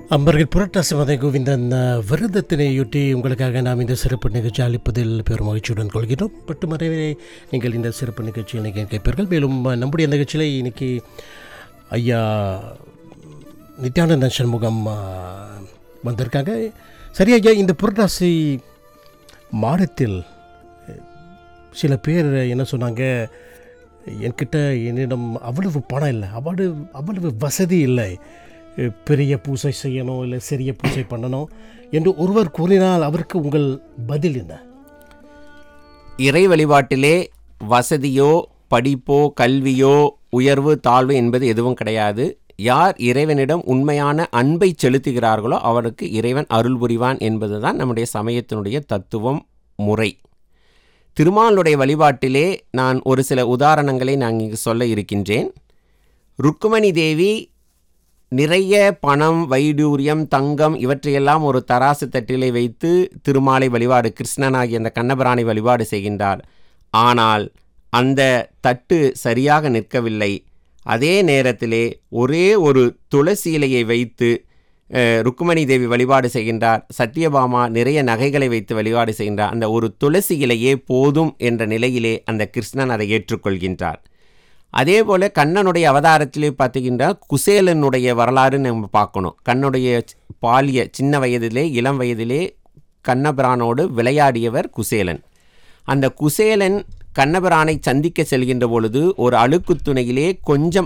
அம்பர்கள் புரட்டாசி மத கோவிந்தன் அஹ், விரதத்தினையொட்டி உங்களுக்காக நாம் இந்த சிறப்பு நிகழ்ச்சி அளிப்பதில் பெரும் மகிழ்ச்சியுடன் கொள்கிறோம் பட்டு மறைவிலே நீங்கள் இந்த சிறப்பு நிகழ்ச்சியை இன்னைக்கு கேட்பீர்கள் மேலும் அஹ், நம்முடைய நிகழ்ச்சியில் இன்னைக்கு ஐயா நித்யானந்த சண்முகம் அஹ், வந்திருக்காங்க சரி ஐயா இந்த புரட்டாசி மாதத்தில் அஹ், சில பேர் என்ன சொன்னாங்க என்கிட்ட என்னிடம் அவ்வளவு பணம் இல்லை அவ்வளவு அவ்வளவு வசதி இல்லை அஹ் பெரிய பூசை செய்யணும் இல்லை சிறிய பூசை பண்ணணும் என்று ஒருவர் கூறினால் அவருக்கு உங்கள் பதில் என்ன இறை வழிபாட்டிலே வசதியோ படிப்போ கல்வியோ உயர்வு தாழ்வு என்பது எதுவும் கிடையாது யார் இறைவனிடம் உண்மையான அன்பை செலுத்துகிறார்களோ அவருக்கு இறைவன் அருள் புரிவான் என்பதுதான் நம்முடைய சமயத்தினுடைய தத்துவம் முறை திருமாலுடைய வழிபாட்டிலே நான் ஒரு சில உதாரணங்களை நான் இங்கு சொல்ல இருக்கின்றேன் ருக்குமணி தேவி நிறைய பணம் வைடூரியம் தங்கம் இவற்றையெல்லாம் ஒரு தராசு தட்டிலே வைத்து திருமாலை வழிபாடு கிருஷ்ணனாகிய அந்த கண்ணபிரானை வழிபாடு செய்கின்றார் ஆனால் அந்த தட்டு சரியாக நிற்கவில்லை அதே நேரத்திலே ஒரே ஒரு துளசி இலையை வைத்து அஹ், ருக்குமணி தேவி வழிபாடு செய்கின்றார் சத்யபாமா நிறைய நகைகளை வைத்து வழிபாடு செய்கின்றார் அந்த ஒரு துளசி இலையே போதும் என்ற நிலையிலே அந்த கிருஷ்ணன் அதை ஏற்றுக்கொள்கின்றார் அதே போல் கண்ணனுடைய அவதாரத்திலே பார்த்தீங்கன்னா குசேலனுடைய வரலாறு நம்ம பார்க்கணும் கண்ணுடைய சி- பாலிய சின்ன வயதிலே இளம் வயதிலே கண்ணபிரானோடு விளையாடியவர் குசேலன் அந்த குசேலன் கண்ணபிரானை சந்திக்க செல்கின்ற பொழுது ஒரு அழுக்கு துணையிலே கொஞ்சம்